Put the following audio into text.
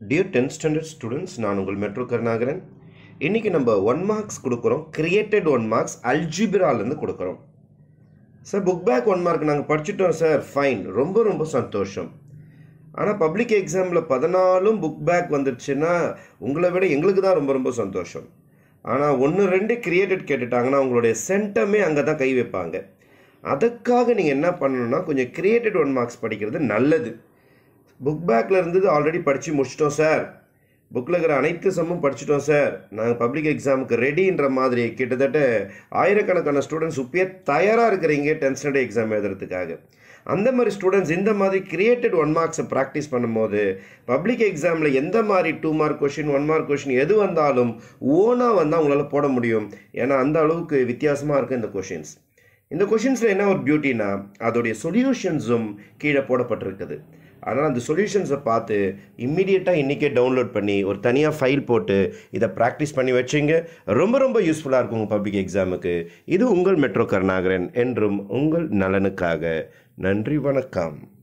dear tenth standard students நான் உங்கள் metro Karunakaran இன்றைக்கி நம்ம ஒன் மார்க்ஸ் கொடுக்குறோம் கிரியேட்டட் ஒன் மார்க்ஸ் அல்ஜிபிராலேருந்து கொடுக்குறோம் sir book back one mark நாங்கள் படிச்சிட்டோம் சார் ஃபைன் ரொம்ப ரொம்ப சந்தோஷம் ஆனால் பப்ளிக் எக்ஸாமில் பதினாலும் புக் பேக் வந்துடுச்சுன்னா உங்களை விட எங்களுக்கு தான் ரொம்ப ரொம்ப சந்தோஷம் ஆனால் ஒன்று ரெண்டு கிரியேட்டட் கேட்டுட்டாங்கன்னா உங்களுடைய சென்டமே அங்கே தான் கை வைப்பாங்க அதுக்காக நீங்கள் என்ன பண்ணணும்னா கொஞ்சம் கிரியேட்டட் ஒன் மார்க்ஸ் படிக்கிறது நல்லது புக் பேக்கில் இருந்தது ஆல்ரெடி படித்து முடிச்சிட்டோம் சார் புக்கில் இருக்கிற அனைத்து சம்மும் படிச்சிட்டோம் சார் நாங்கள் பப்ளிக் எக்ஸாமுக்கு ரெடின்ற மாதிரி கிட்டத்தட்ட ஆயிரக்கணக்கான ஸ்டூடெண்ட்ஸ் இப்பயே தயாராக இருக்கிறீங்க டென்த் ஸ்டாண்டர்ட் எக்ஸாம் எழுதுறதுக்காக அந்த மாதிரி ஸ்டூடெண்ட்ஸ் இந்த மாதிரி கிரியேட்டட் ஒன் மார்க்ஸை ப்ராக்டிஸ் பண்ணும்போது பப்ளிக் எக்ஸாமில் எந்த மாதிரி two mark question one mark question எது வந்தாலும் ஓனாக வந்தால் உங்களால் போட முடியும் ஏன்னா அந்த அளவுக்கு வித்தியாசமாக இருக்குது இந்த கொஷின்ஸ் இந்த கொஷின்ஸில் என்ன ஒரு பியூட்டினா அதோடைய சொல்யூஷன்ஸும் கீழே போடப்பட்டிருக்குது அதனால் அந்த சொல்யூஷன்ஸை பார்த்து இம்மிடியட்டாக இன்றைக்கே டவுன்லோட் பண்ணி ஒரு தனியாக ஃபைல் போட்டு இதை ப்ராக்டிஸ் பண்ணி வச்சிங்க ரொம்ப ரொம்ப யூஸ்ஃபுல்லாக இருக்கும் உங்கள் பப்ளிக் எக்ஸாமுக்கு இது உங்கள் மெட்ரோ கருணாகரன் என்றும் உங்கள் நலனுக்காக நன்றி வணக்கம்